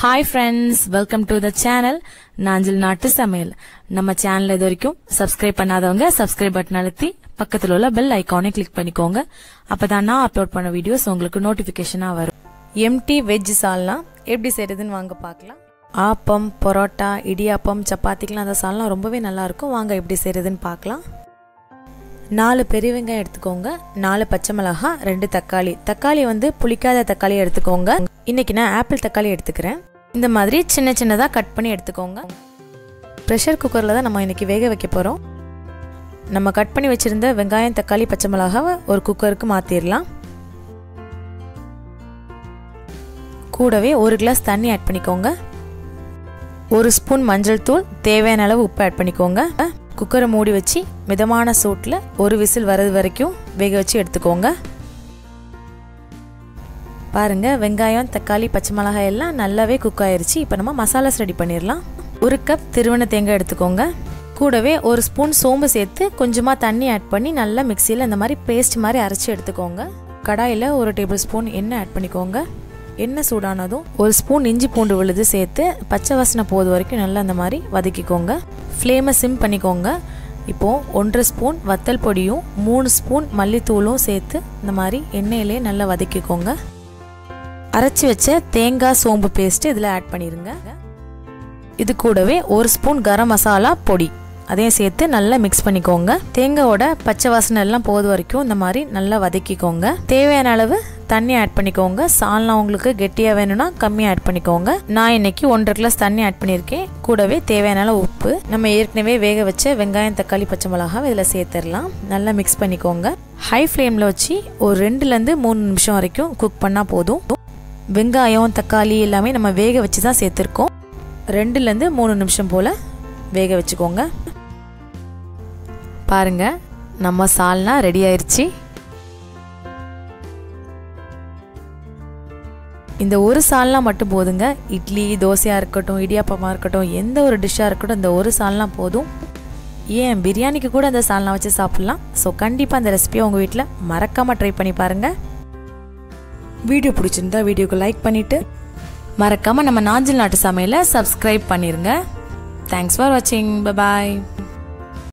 hi friends welcome to the channel Nanjil நாட்டு சமையல் நம்ம சேனல் இது வரைக்கும் சப்ஸ்கிரைப் பண்ணாதவங்க சப்ஸ்கிரைப் பட்டன் அழுத்தி பக்கத்தில் உள்ள பெல் ஐக்கானை கிளிக் பண்ணிக்கோங்க அப்பதான் நான் அப்லோட் பண்ண வீடியோஸ் உங்களுக்கு நோட்டிபிகேஷனா வரும் எம்டி வெஜ் சால்னா எப்படி செய்யறதுன்னு வாங்க பார்க்கலாம் ஆப்பம் பரோட்டா இடியாப்பம் சப்பாத்திக்கெலாம் அந்த சால்னா ரொம்பவே நல்லா இருக்கும் வாங்க எப்படி செய்யறதுன்னு பார்க்கலாம் நாலு பெரிய வெங்காயம் எடுத்துக்கோங்க நாலு பச்சை மிளகாய் ரெண்டு தக்காளி தக்காளி வந்து புளிக்காத தக்காளி எடுத்துக்கோங்க இன்னைக்கு நான் ஆப்பிள் தக்காளி எடுத்துக்கிறேன் இந்த மாதிரி சின்ன சின்னதாக கட் பண்ணி எடுத்துக்கோங்க ப்ரெஷர் குக்கரில் தான் நம்ம இன்னைக்கு வேக வைக்க போகிறோம் நம்ம கட் பண்ணி வச்சுருந்த வெங்காயம் தக்காளி பச்சை மிளகாவை ஒரு குக்கருக்கு மாற்றிடலாம் கூடவே ஒரு கிளாஸ் தண்ணி ஆட் பண்ணிக்கோங்க ஒரு ஸ்பூன் மஞ்சள் தூள் தேவையான அளவு உப்பு ஆட் பண்ணிக்கோங்க குக்கரை மூடி வச்சு மிதமான சூட்டில் ஒரு விசில் வர்றது வரைக்கும் வேக வச்சு எடுத்துக்கோங்க பாருங்க வெங்காயம் தக்காளி பச்சை மிளகாய் எல்லாம் நல்லாவே குக் ஆயிருச்சு இப்போ நம்ம மசாலாஸ் ரெடி பண்ணிடலாம் ஒரு கப் திருவண்ண தேங்காய் எடுத்துக்கோங்க கூடவே ஒரு ஸ்பூன் சோம்பு சேர்த்து கொஞ்சமாக தண்ணி ஆட் பண்ணி நல்லா மிக்சியில் இந்த மாதிரி பேஸ்ட் மாதிரி அரைச்சி எடுத்துக்கோங்க கடாயில் ஒரு டேபிள் ஸ்பூன் எண்ணெய் ஆட் பண்ணிக்கோங்க எண்ணெய் சூடானதும் ஒரு ஸ்பூன் இஞ்சி பூண்டு விழுது சேர்த்து பச்சை வாசனை போது வரைக்கும் நல்லா அந்த மாதிரி வதக்கிக்கோங்க ஃப்ளேமை சிம் பண்ணிக்கோங்க இப்போது ஒன்றரை ஸ்பூன் வத்தல் பொடியும் மூணு ஸ்பூன் மல்லித்தூளும் சேர்த்து இந்த மாதிரி எண்ணெயிலே நல்லா வதக்கிக்கோங்க அரைச்சி வச்ச தேங்காய் சோம்பு பேஸ்ட்டு இதில் ஆட் பண்ணிடுங்க இது கூடவே ஒரு ஸ்பூன் கரம் மசாலா பொடி அதையும் சேர்த்து நல்லா மிக்ஸ் பண்ணிக்கோங்க தேங்காயோட பச்சை வாசனை எல்லாம் போது வரைக்கும் இந்த மாதிரி நல்லா வதக்கிக்கோங்க தேவையான அளவு தண்ணி ஆட் பண்ணிக்கோங்க சால்னா உங்களுக்கு கெட்டியாக வேணும்னா கம்மியாக ஆட் பண்ணிக்கோங்க நான் இன்னைக்கு ஒன்றரை கிளாஸ் தண்ணி ஆட் பண்ணியிருக்கேன் கூடவே தேவையான அளவு உப்பு நம்ம ஏற்கனவே வேக வச்ச வெங்காயம் தக்காளி பச்சை மிளகாய் இதில் சேர்த்துடலாம் நல்லா மிக்ஸ் பண்ணிக்கோங்க ஹை ஃப்ளேமில் வச்சு ஒரு ரெண்டுலேருந்து மூணு நிமிஷம் வரைக்கும் குக் பண்ணால் போதும் வெங்காயம் தக்காளி எல்லாமே நம்ம வேக வச்சு தான் சேர்த்துருக்கோம் ரெண்டுலேருந்து மூணு நிமிஷம் போல் வேக வச்சுக்கோங்க பாருங்க நம்ம சால்னா ரெடி ஆயிருச்சு இந்த ஒரு சால்னா மட்டும் போதுங்க இட்லி தோசையாக இருக்கட்டும் இடியாப்பமாக இருக்கட்டும் எந்த ஒரு டிஷ்ஷாக இருக்கட்டும் இந்த ஒரு சால்னா போதும் ஏன் பிரியாணிக்கு கூட அந்த சால்னா வச்சு சாப்பிட்லாம் ஸோ கண்டிப்பாக அந்த ரெசிபியை உங்கள் வீட்டில் மறக்காமல் ட்ரை பண்ணி பாருங்கள் வீடியோ பிடிச்சிருந்தா வீடியோக்கு லைக் பண்ணிவிட்டு மறக்காமல் நம்ம நாஞ்சில் நாட்டு சமையலை சப்ஸ்கிரைப் பண்ணிடுங்க தேங்க்ஸ் ஃபார் வாட்சிங் பாய்